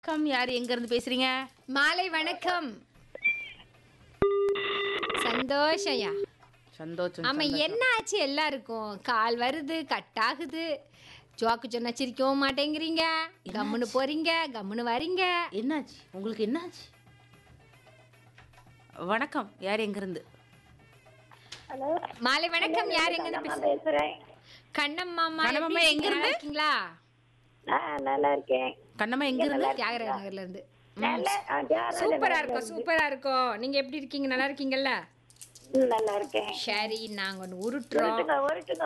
Come யார் எங்க இருந்து பேசுறீங்க மாலை வணக்கம் சந்தோஷயா சந்தோஷம் ஆமா சந்தோஷம். என்ன ஆச்சு எல்லாருக்கும் கால் வருது கட் ஆகுது ஜோக்கு சொன்னா சிரிக்கவும் மாட்டேங்கிறீங்க கம்முன்னு போறீங்க கம்முன்னு வரீங்க என்னாச்சு உங்களுக்கு என்னாச்சு வணக்கம் யார் எங்க இருந்து ஹலோ மாலை வணக்கம் யார் எங்க இருந்து பேசு பேசுறேன் கண்ணம்மாமா கண்ணம்மா, எப்படி எங்க இருக்கீங்க? நல்லா இருந்து? இருக்கீங்களா நான் நல்லா இருக்கேன் கண்ணம்மா எங்க இருந்து தியாகராய நகர்ல இருந்து நல்லா ஆ, தியாகராஜ சூப்பரா நகர்ல இருக்கும் இருந்து. சூப்பரா இருக்கும் நீங்க எப்படி இருக்கீங்க நல்லா இருக்கீங்கல்ல ம், நல்லா இருக்கேன் சரி நாங்க ஒன்று உருட்டுறோம் உருட்டுங்க உருட்டுங்க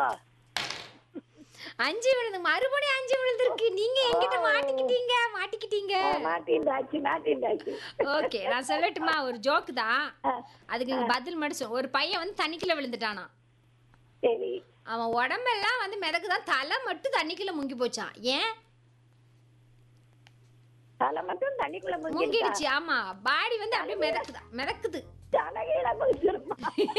அஞ்சு விழுந்து மறுபடியும் அஞ்சு விழுந்திருக்கு நீங்க என்கிட்ட மாட்டிக்கிட்டீங்க மாட்டிக்கிட்டீங்க ஆ, மாட்டிண்டாச்சு மாட்டிண்டாச்சு ஓகே நான் சொல்லட்டுமா ஒரு ஜோக்கு தான் ஆ, அதுக்கு நீங்க பதில் மட்டும் சொல்லு. ஒரு பையன் வந்து தண்ணிக்குள்ள விழுந்துட்டானா சரி அவன் உடம்பெல்லாம் வந்து மிதக்குதான் தலை மட்டும் தண்ணிக்குள்ள முங்கி போச்சான் ஏன் தலை மட்டும் தண்ணிக்குள்ள முங்கிடுச்சா முங்கிடுச்சு ஆமா பாடி வந்து அப்படியே மிதக்குதா மிதக்குது தலைகீழ முங்கிருமா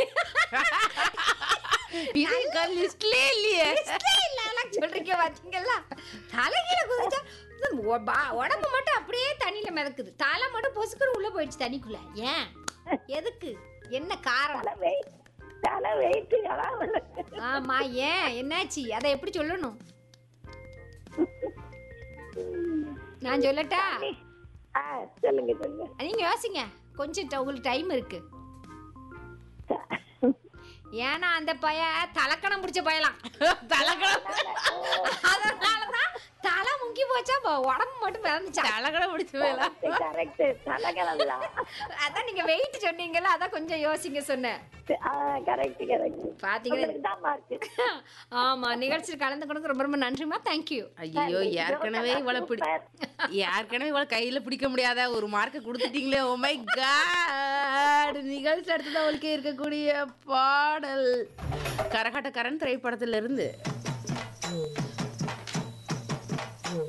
இது லிஸ்ட்லயே இல்லையே Listலே இல்ல, அதெல்லாம் சொல்றீங்க பாத்தீங்களா தலைகீழ குதிச்சா இது ஒ- பா- உடம்பு மட்டும் அப்படியே தண்ணியில மிதக்குது தலை மட்டும் பொசுக்குன்னு உள்ள போயிடுச்சு தண்ணிக்குள்ள ஏன் எதுக்கு என்ன காரணம் தலை வெயிட் தலை வெயிட் ஆமா ஏன் என்னாச்சு அதை எப்படி சொல்லணும் நான் சொல்லட்டா ஆ சொல்லுங்க சொல்லுங்க நீங்க யோசிங்க கொஞ்சம் ட- உங்களுக்கு டைம் இருக்கு ஏன்னா அந்த பைய தலக்கணம் பிடிச்ச பயலாம் தலகடம் அதனாலதான் தலை முங்கி போச்சா ப- உடம்பு மட்டும் மிதந்துச்சா தலகடம் பிடிச்சு போயலாம் கரெக்ட் தலைகிழலாம் அதான் நீங்க வெயிட் சொன்னீங்கல்ல அதான் கொஞ்சம் யோசிங்க சொன்னேன் ஆ கரெக்ட் கரெக்ட் பாத்தீங்கன்னா உங்களுக்கு தான் மார்க் ஆமா நிகழ்ச்சியில் கலந்து கொடுக்க ரொம்ப ரொம்ப நன்றிமா தேங்க்யூ ஐயோ ஏற்கனவே இவ்வளவு பிடி ஏற்கனவே இவ்வளவு கையில பிடிக்க முடியாத ஒரு மார்க்கை கொடுத்துட்டீங்களே ஓ மை காட் நிகழ்ச்சி அடுத்தது அவளுக்கு இருக்கக்கூடிய பாடல் கரகாட்டக்காரன் திரைப்படத்துல இருந்து